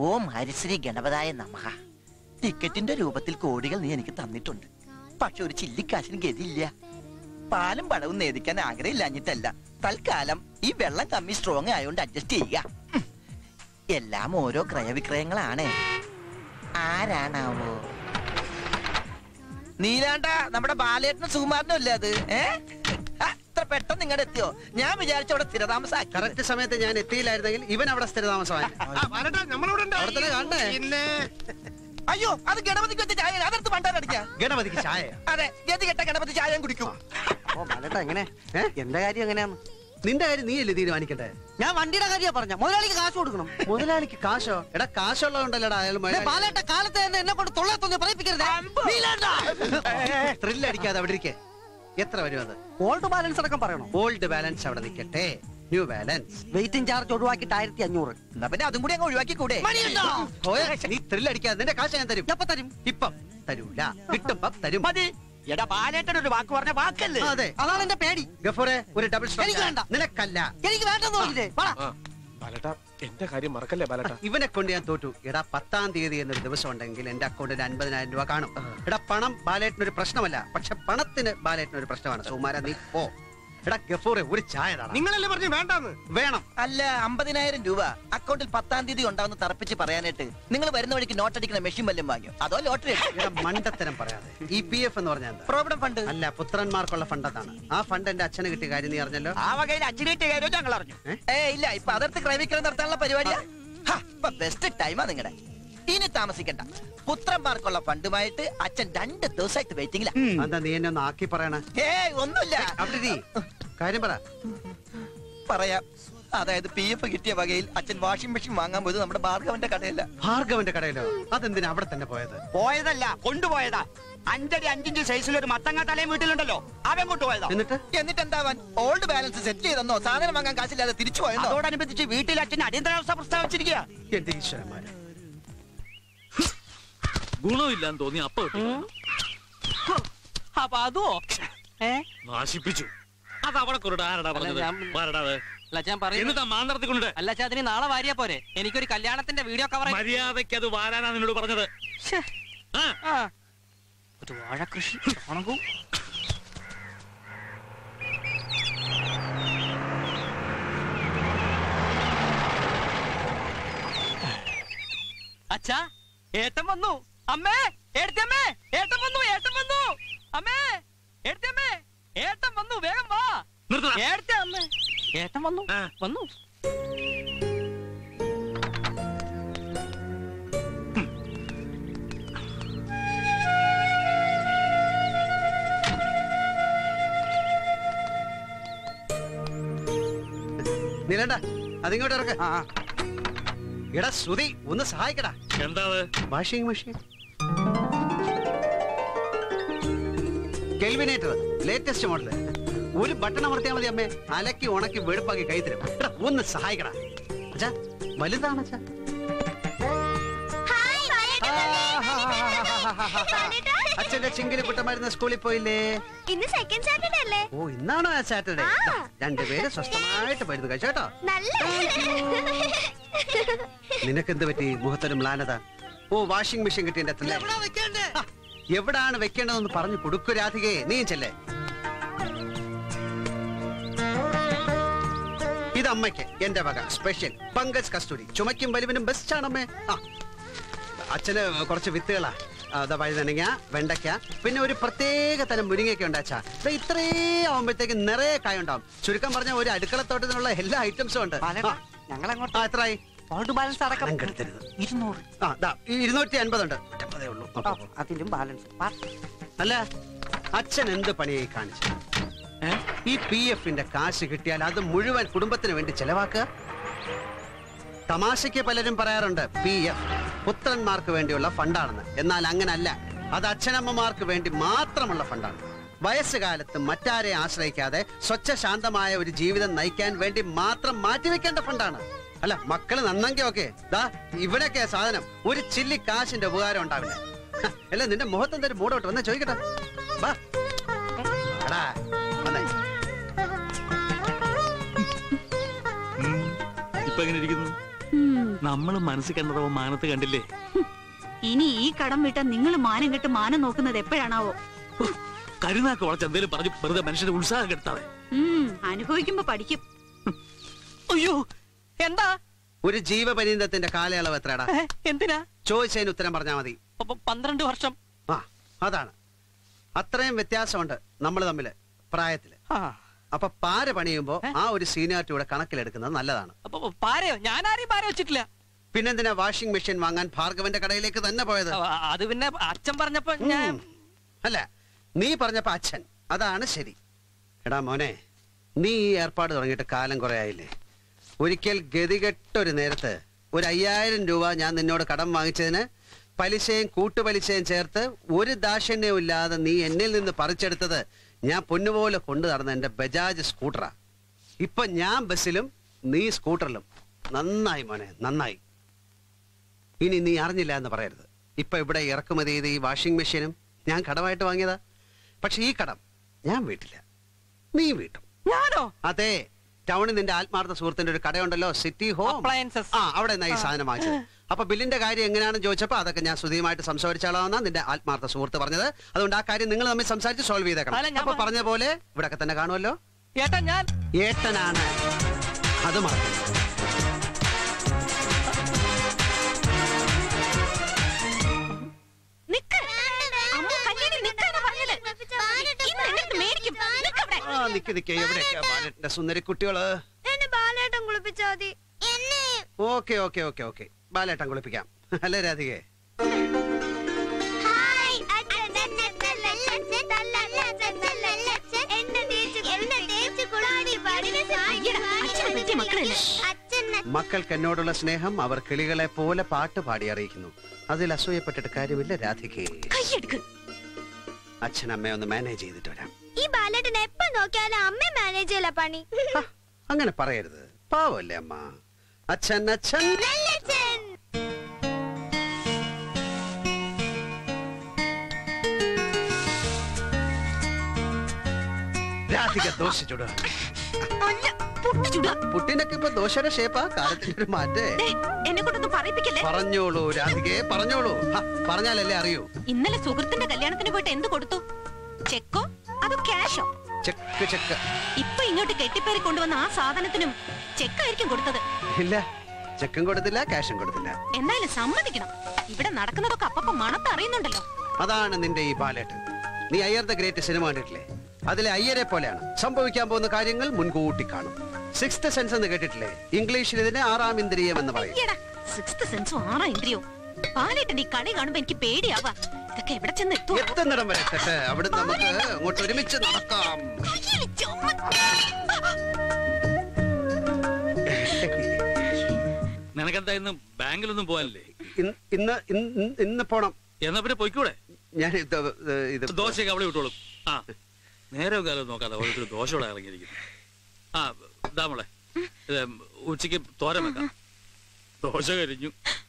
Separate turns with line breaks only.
ഓം ഹരിശ്രീ ഗണപതായ നമഃ ടിക്കറ്റിന്റെ രൂപത്തിൽ കോടികൾ നീ എനിക്ക് തന്നിട്ടുണ്ട് പക്ഷെ ഒരു ചില്ലിക്കാശിന് ഗതിയില്ല പാലും പഴവും നേദിക്കാൻ ആഗ്രഹമില്ലാഞ്ഞിട്ടല്ല തൽക്കാലം ഈ വെള്ളം കമ്മി സ്ട്രോങ് ആയതുകൊണ്ട് അഡ്ജസ്റ്റ് ചെയ്യുക ഉം. എല്ലാം ഓരോ ക്രയവിക്രയങ്ങളാണ് ആരാണാവോ നീലാണ്ട നമ്മുടെ ബാലേട്ടനും സുകുമാരനും അല്ലേ അത് ഏ ആ, ഇത്ര പെട്ടെന്ന് ഇങ്ങോട്ട് എത്തിയോ ഞാൻ വിചാരിച്ചു അവിടെ സ്ഥിരതാമസാക്കി
കറക്റ്റ് സമയത്ത് ഞാൻ എത്തിയില്ലായിരുന്നെങ്കിൽ ഇവൻ അവിടെ സ്ഥിരതാമസമായി അവിടെ തന്നെ കാണണേ
അയ്യോ അത് ഗണപതിക്ക് വെച്ച ചായ അതെടുത്ത് പണ്ടാരടിക്കാ
ഗണപതിക്ക് ചായ
അതെ ഗതി കെട്ട ഗണപതി ചായ ഞാൻ കുടിക്കും
ഓ ബാലേട്ടാ എങ്ങനെ
ഏ?
എന്റെ കാര്യം എങ്ങനെയാന്ന്
നിന്റെ കാര്യം നീയല്ലേ തീരുമാനിക്കട്ടെ
ഞാൻ വണ്ടിയുടെ കാര്യ പറഞ്ഞ മുതലാളിക്ക് കാശ് കൊടുക്കണം
മുതലാളിക്ക് കാശോ എടാ കാശുള്ളതുകൊണ്ടല്ലടാ അയാൾ
ദേ, ബാലേട്ട കാലത്ത് തന്നെ എന്നെ കൊണ്ട് തൊള്ള തൊന്നി പറയിപ്പിക്കരുത്
ത്രില്ല് അടിക്കാതെ അവിടെ ഇരിക്കേ എത്ര വരും അത്
ഓൾഡ് ബാലൻസ് അടക്കം പറയണോ
ഓൾഡ് ബാലൻസ് അവിടെ നിൽക്കട്ടെ ന്യൂ ബാലൻസ്
വെയിറ്റിംഗ് ചാർജ് ഒഴിവാക്കിയിട്ട് ആയിരത്തി അഞ്ഞൂറ്
എന്നാ പിന്നെ അതും കൂടി അങ്ങ് ഒഴിവാക്കി കൂടെ
നീ ത്രില്ല് അടിക്കാതെ നിന്റെ കാശ് ഞാൻ തരും
എപ്പ തരും
ഇപ്പം തരൂല കിട്ടുമ്പം തരും
മതി എടാ ബാലേട്ടൻ ഒരു വാക്ക് പറഞ്ഞ വാക്കല്ലേ
അതെ
അതാണ് എന്റെ പേടി
ഗഫൂറെ ഒരു ഡബിൾ
എനിക്ക് വേണ്ട.
നിനക്കല്ല
എനിക്ക് വേണ്ടെന്ന് പറഞ്ഞില്ലേ പറ
ആ ബാലട്ട എന്റെ കാര്യം മറക്കല്ലേ ബാലട്ട
ഇവനെ കൊണ്ട് ഞാൻ തോറ്റു എടാ പത്താം തീയതി എന്നൊരു ദിവസം ഉണ്ടെങ്കിൽ എന്റെ അക്കൗണ്ടിൽ അൻപതിനായിരം രൂപ കാണും എടാ പണം ബാലേട്ടിനൊരു പ്രശ്നമല്ല പക്ഷെ പണത്തിന് ബാലേട്ടിനൊരു പ്രശ്നമാണ് സുമാര നീ പോ എടാ ഗഫൂറെ ഒരു ചായ താടാ.
നിങ്ങളല്ലേ പറഞ്ഞു വേണ്ടാന്ന്
വേണം
അല്ല അമ്പതിനായിരം രൂപ അക്കൗണ്ടിൽ പത്താം തീയതി ഉണ്ടാവുന്ന തറപ്പിച്ച് പറയാനായിട്ട് നിങ്ങൾ വരുന്ന വഴിക്ക് നോട്ട് അടിക്കുന്ന മെഷീൻ വല്ലതും വാങ്ങിയോ അതോ ലോട്ടറി
എടാ മണ്ടത്തരം പറയാതെ ഈ പി എഫ് എന്ന് പറഞ്ഞാൽ എന്താ
പ്രോവിഡൻ ഫണ്ട്
അല്ല പുത്രന്മാർക്കുള്ള ഫണ്ട് അതാണ് ആ ഫണ്ട് എന്റെ അച്ഛന് കിട്ടിയ കാര്യം നീ അറിഞ്ഞല്ലോ
ആ വകയിൽ അച്ഛനേറ്റ് കാര്യം ഞങ്ങൾ അറിഞ്ഞു
ഏ?
ഏ ഇല്ല ഇപ്പൊ അതിർത്ത് ക്രയവിക്രയം നടത്താനുള്ള പരിപാടിയാ ഹാ, ഇപ്പൊ ബെസ്റ്റ് ടൈമാ നിങ്ങളുടെ ഇനി താമസിക്കണ്ട പുത്രന്മാർക്കുള്ള ഫണ്ടുമായിട്ട് അച്ഛൻ രണ്ട് ദിവസമായിട്ട് വെയിറ്റിംഗില
എന്താ നീ എന്നെ ഒന്ന് ആക്കി പറയണ
ഏ ഒന്നുമില്ല
അവിടെ ഇരി. കാര്യം പറ
പറയാം അതായത് പി എഫ് കിട്ടിയ വകയിൽ അച്ഛൻ വാഷിംഗ് മെഷീൻ വാങ്ങാൻ പോയത് നമ്മുടെ ഭാർഗവന്റെ കടയല്ല
ഭാർഗവന്റെ കടയിലോ അതെന്തിനാ അവിടെ തന്നെ പോയത്
പോയതല്ല കൊണ്ടുപോയതാ അഞ്ചടി അഞ്ചിഞ്ച് സൈസിൽ ഒരു മത്തങ്ങ തലയും വീട്ടിലുണ്ടല്ലോ അവൻ കൊണ്ടുപോയതാ
എന്നിട്ട്
എന്നിട്ട് എന്താവാൻ ഓൾഡ് ബാലൻസ് സെറ്റ് ചെയ്തെന്നോ സാധനം വാങ്ങാൻ കാശില്ലാതെ തിരിച്ചു പോയെന്നോ
അതോടനുബന്ധിച്ച് വീട്ടിൽ അച്ഛൻ അടിയന്തരാവസ്ഥ പ്രസ്താവിച്ചിരിക്കുക
എന്റെ ഈശ്വരന്മാര്
ഗുണമില്ലാന്ന് തോന്നി അപ്പ കിട്ടി
അപ്പൊ അതോ ഏ
നാശിപ്പിച്ചു അത് അവിടെ കൊറിട ആരടാ പറഞ്ഞത്
ഞാൻ-
ആരടാ അത്
അല്ല ഞാൻ പറയുന്നു
എന്നിട്ടാ മാന്തർത്തിക്കൊണ്ട്
അല്ല ചാ അതിന് നാളെ വാരിയാ പോരെ എനിക്കൊരു കല്യാണത്തിന്റെ വീഡിയോ കവർ
മര്യാദയ്ക്ക് അത് വാരാനാ നിന്നോട് പറഞ്ഞത് ആ
ഒരു വാഴ കൃഷി ഉണങ്ങൂ അച്ഛാ ഏട്ടൻ വന്നു അമ്മേ ഏട്ടമ്മേ ഏട്ടൻ വന്നു ഏട്ടൻ വന്നു അമ്മേ ഏട്ടമ്മേ ഏട്ടൻ വന്നു വേഗം വാ
നിർത്തടാ.
ഏട്ട അമ്മേ ഏട്ടൻ വന്നു
ആ.
വന്നു
നിലണ്ട അതിങ്ങോട്ട് ഇറക്ക
ആ ആ.
എടാ ശ്രുതി ഒന്ന് സഹായിക്കടാ
എന്താ അത്
washing machine Kelvinator latest model ഒരു ബട്ടൺ അമർത്തിയാൽ മതി അമ്മേ അലക്കി ഉണക്കി വെടുപ്പാക്കി കൈ തരും എടാ, ഒന്ന് സഹായിക്കടാ അച്ഛാ വലുതാണ് അച്ഛാ അച്ഛന്റെ ചിങ്കില് കുട്ടന്മാരുന്ന സ്കൂളിൽ പോയില്ലേ
ഇന്ന് സെക്കൻഡ് സാറ്റർഡേ അല്ലേ
ഓ ഇന്നാണോ ആ സാറ്റർഡേ
ആ.
രണ്ടുപേര് സ്വസ്ഥമായിട്ട് മരുന്ന് കഴിച്ചു കേട്ടോ
നല്ല
നിനക്കെന്ത് പറ്റി മുഖത്തൊരു മ്ലാനത ഓ വാഷിംഗ് മെഷീൻ കിട്ടിയ അത്രല്ലേ
എവിടാ വെക്കണ്ടേ
എവിടാണ് വെക്കേണ്ടതെന്ന് പറഞ്ഞു കൊടുക്കു രാധികയെ നീ ചെല്ലേ ഇത് അമ്മയ്ക്ക് എന്റെ വക സ്പെഷ്യൽ പങ്കജ് കസ്തൂരി ചുമക്കും വലിവിനും ബെസ്റ്റ് ആണമ്മേ ആ അച്ഛന് കുറച്ച് വിത്തുകളാ അതാ വഴുതനങ്ങ വെണ്ടയ്ക്ക പിന്നെ ഒരു പ്രത്യേക തരം മുരിങ്ങയ്ക്ക ഉണ്ട് അച്ഛാ ദേ ഇത്രേ ആവുമ്പോഴത്തേക്ക് നിറയെ കായ ഉണ്ടാവും ചുരുക്കം പറഞ്ഞ ഒരു അടുക്കളത്തോട്ടത്തിനുള്ള എല്ലാ ഐറ്റംസും ഉണ്ട്
ബാലേട്ടാ,
ആ,
ഞങ്ങളങ്ങോട്ട്
ആ എത്രയായി
ഓൾഡ് ബാലൻസ് അടക്കം
പണം കെടുത്തരുത്.
ഇരുന്നൂറ്
ആ ദാ ഈ ഇരുന്നൂറ്റി അൻപതുണ്ട് ഒറ്റപ്പതേ ഉള്ളൂ
ആ,
അപ്പൊ.
അതിലും ബാലൻസ് പാ.
അല്ല അച്ഛൻ എന്ത് പണിയായി കാണിച്ചു ഈ പി എഫിന്റെ കാശ് കിട്ടിയാൽ അത് മുഴുവൻ കുടുംബത്തിന് വേണ്ടി ചെലവാക്കുക തമാശയ്ക്ക് പലരും പറയാറുണ്ട് പി എഫ് പുത്രന്മാർക്ക് വേണ്ടിയുള്ള ഫണ്ടാണെന്ന് എന്നാൽ അങ്ങനല്ല അത് അച്ഛനമ്മമാർക്ക് വേണ്ടി മാത്രമുള്ള ഫണ്ടാണ് വയസ്സുകാലത്ത് മറ്റാരെ ആശ്രയിക്കാതെ സ്വച്ഛ ശാന്തമായ ഒരു ജീവിതം നയിക്കാൻ വേണ്ടി മാത്രം മാറ്റിവെക്കേണ്ട ഫണ്ടാണ് അല്ല മക്കള് നന്നെങ്കിൽ ഓക്കെ ദാ ഇവിടെയൊക്കെയാ സാധനം ഒരു ചില്ലി കാശിന്റെ ഉപകാരം ഉണ്ടാവില്ല ഹ, അല്ല നിന്റെ മുഖത്ത് എന്തൊരു മൂടോട്ട് വന്നാ ചോദിക്കട്ടെ വാ എടാ വന്നേ
ഇപ്പൊ എങ്ങനെ ഇരിക്കുന്നു
ഉം.
നമ്മൾ മനസ്സിൽ കണ്ടതോ മാനത്ത് കണ്ടില്ലേ
ഇനി ഈ കടം വിട്ടാൽ നിങ്ങൾ മാനം കെട്ട് മാനം നോക്കുന്നത് എപ്പോഴാണാവോ
കരുനാക്ക് വളച്ച് എന്തേലും പറഞ്ഞ് വെറുതെ മനുഷ്യന്റെ ഉത്സാഹം കെടുത്താതെ
ഉം അനുഭവിക്കുമ്പോ പഠിക്കും
അയ്യോ എന്താ
ഒരു ജീവപര്യന്തത്തിന്റെ കാലയളവ് എത്രടാ
ഏ, എന്തിനാ
ചോദിച്ചതിന് ഉത്തരം പറഞ്ഞാൽ മതി
അപ്പൊ പന്ത്രണ്ട് വർഷം
ആ അതാണ് അത്രയും വ്യത്യാസമുണ്ട് നമ്മൾ തമ്മില് പ്രായത്തില്
ആ
അപ്പൊ പാര പണിയുമ്പോ ആ ഒരു സീനിയോറിറ്റി കൂടെ കണക്കിലെടുക്കുന്നത് നല്ലതാണ്
അപ്പൊ പാരയോ ഞാൻ ആരെയും പാര വെച്ചിട്ടില്ല
പിന്നെന്തിനാ വാഷിംഗ് മെഷീൻ വാങ്ങാൻ ഭാർഗവന്റെ കടയിലേക്ക് തന്നെ പോയത്
ആ, അത് പിന്നെ അച്ഛൻ പറഞ്ഞപ്പോ ഞാൻ
ഉം. അല്ല നീ പറഞ്ഞപ്പോ അച്ഛൻ അതാണ് ശരി എടാ മോനെ നീ ഈ ഏർപ്പാട് തുടങ്ങിയിട്ട് കാലം കുറെ ആയില്ലേ ഒരിക്കൽ ഗതികെട്ടൊരു നേരത്ത് ഒരു അയ്യായിരം രൂപ ഞാൻ നിന്നോട് കടം വാങ്ങിച്ചതിന് പലിശയും കൂട്ടുപലിശയും ചേർത്ത് ഒരു ദാക്ഷിണ്യവും ഇല്ലാതെ നീ എന്നിൽ നിന്ന് പറിച്ചെടുത്തത് ഞാൻ പൊന്നുപോലെ കൊണ്ടു നടന്ന എന്റെ ബജാജ് സ്കൂട്ടറാ ഇപ്പൊ ഞാൻ ബസ്സിലും നീ സ്കൂട്ടറിലും നന്നായി മോനെ നന്നായി ഇനി നീ അറിഞ്ഞില്ല എന്ന് പറയരുത് ഇപ്പൊ ഇവിടെ ഇറക്കുമതി ചെയ്ത ഈ വാഷിംഗ് മെഷീനും ഞാൻ കടമായിട്ട് വാങ്ങിയതാ പക്ഷെ ഈ കടം ഞാൻ വീട്ടില്ല നീ വീട്ടും
ഞാനോ
അതെ ടൗണിൽ നിന്റെ ആത്മാർത്ഥ സുഹൃത്തിന്റെ ഒരു കടയുണ്ടല്ലോ സിറ്റി ഹോം
Appliances.
ആ അവിടെ നിന്നാ ഈ സാധനം വാങ്ങിച്ചത് അപ്പൊ ബില്ലിന്റെ കാര്യം എങ്ങനെയാണെന്ന് ചോദിച്ചപ്പോ അതൊക്കെ ഞാൻ സുധിയുമായിട്ട് സംസാരിച്ചാളാന്നാ നിന്റെ ആത്മാർത്ഥ സുഹൃത്ത് പറഞ്ഞത് അതുകൊണ്ട് ആ കാര്യം നിങ്ങൾ തമ്മിൽ സംസാരിച്ച് സോൾവ്
അല്ല,
ചെയ്തേക്കണം
ഞാൻ
അപ്പൊ
പറ-
പറഞ്ഞ പോലെ ഇവിടെ തന്നെ കാണുമല്ലോ
ഏട്ടാ ഞാൻ
ഏട്ടനാണ് അത് മറക്കരുത്
നിക്ക് അമ്മ കല്യാണി നിക്കാനാ പറഞ്ഞത് ഇന്ന് എന്റെ അടുത്ത് മേടിക്കും നിക്കവിടെ
ആ നിക്ക് നിക്ക് എവിടെയൊക്കെയാ ബാലറ്റിന്റെ സുന്ദരി കുട്ടികള്
എന്നെ ബാലേട്ടൻ കുളിപ്പിച്ചാ മതി എന്നെ
ഓക്കെ ഓക്കെ ഓക്കെ ഓക്കെ ബാലേട്ടൻ കുളിപ്പിക്കാം അല്ലേ രാധികേ
ഹായ് അച്ഛൻ എന്നെ തേച്ച് എന്നെ തേച്ച് കുളാടി
അയ്യടാ, അച്ഛനെ പറ്റിയ മക്കളല്ലേ?
അച്ഛൻ
മക്കൾക്ക് എന്നോടുള്ള സ്നേഹം അവർ കിളികളെ പോലെ പാട്ട് പാടി അറിയിക്കുന്നു അതിൽ അസൂയപ്പെട്ടിട്ട് കാര്യമില്ല രാധികേ
കൈയെടുക്ക്
അച്ഛൻ അമ്മയെ ഒന്ന് മാനേജ് ചെയ്തിട്ട് വരാം
ഈ ബാലേട്ടൻ എപ്പോ നോക്കിയാലും അമ്മ മാനേജ് ചെയ്യല പണി
ഹ, അങ്ങനെ പറയരുത് പാവല്ലേ അമ്മ അച്ഛൻ അച്ഛൻ
നല്ലച്ഛൻ
രാധിക ദോശ ചുട
അല്ല പൊട്ടി ചുടുക
പുട്ടിനൊക്കെ ഇപ്പൊ ദോശയുടെ ഷേപ്പാ കാലത്തിന്റെ ഒരു മാറ്റേ
ദേ, എന്നെ കൊണ്ടൊന്നും പറയിപ്പിക്കല്ലേ
പറഞ്ഞോളൂ രാധികയെ പറഞ്ഞോളൂ ഹ, പറഞ്ഞാലല്ലേ അറിയൂ
ഇന്നലെ സുഹൃത്തിന്റെ കല്യാണത്തിന് പോയിട്ട് എന്ത് കൊടുത്തു ചെക്കോ അതോ ക്യാഷോ
ചെക്ക് ചെക്ക്
ഇപ്പൊ ഇങ്ങോട്ട് കെട്ടിപ്പേറി കൊണ്ടുവന്ന ആ സാധനത്തിനും ചെക്കായിരിക്കും കൊടുത്തത്
ഇല്ല ചെക്കും കൊടുത്തില്ല ക്യാഷും കൊടുത്തില്ല
എന്തായാലും സമ്മതിക്കണം ഇവിടെ നടക്കുന്നതൊക്കെ അപ്പപ്പ മണത്തറിയുന്നുണ്ടല്ലോ
അതാണ് നിന്റെ ഈ ബാലേട്ട് നീ അയ്യർ ദ ഗ്രേറ്റ് സിനിമ കണ്ടിട്ടില്ലേ അതിലെ അയ്യരെ പോലെയാണ് സംഭവിക്കാൻ പോകുന്ന കാര്യങ്ങൾ മുൻകൂട്ടി കാണും സിക്സ്ത് സെൻസ് എന്ന് കേട്ടിട്ടില്ലേ ഇംഗ്ലീഷിൽ ഇതിനെ ആറാം ഇന്ദ്രിയം എന്ന് പറയും
അയ്യടാ സിക്സ്ത് സെൻസും ആറാം ഇന്ദ്രിയോ പാലിട്ട് നീ കളി കാണുമ്പോ എനിക്ക് പേടിയാവാ ഇതൊക്കെ എവിടെ ചെന്ന് എത്തുവോ?
എത്തുന്നിടം വരെ എത്തട്ടെ അവിടെ നമുക്ക് അങ്ങോട്ട് ഒരുമിച്ച് നടക്കാം
കയ്യില് ചുമ-
നിനക്കെന്താ ഇന്ന് ബാങ്കിലൊന്നും പോകാനില്ലേ
ഇന്ന് ഇന്ന് ഇന്ന് ഇന്ന് പോണം
എന്നാ പിന്നെ പൊയ്ക്കൂടെ
ഞാൻ ഇത് ഇത്
ദോശയൊക്കെ അവളെ വിട്ടോളും ആ നേരം കാലം നോക്കാതെ ഓരോരുത്തർ ദോശയോടെ ഇറങ്ങിയിരിക്കുന്നു ആ ഇതാ മോളെ ഇത് ഉച്ചയ്ക്ക് തോരൻ വെക്കാം ദോശ കരിഞ്ഞു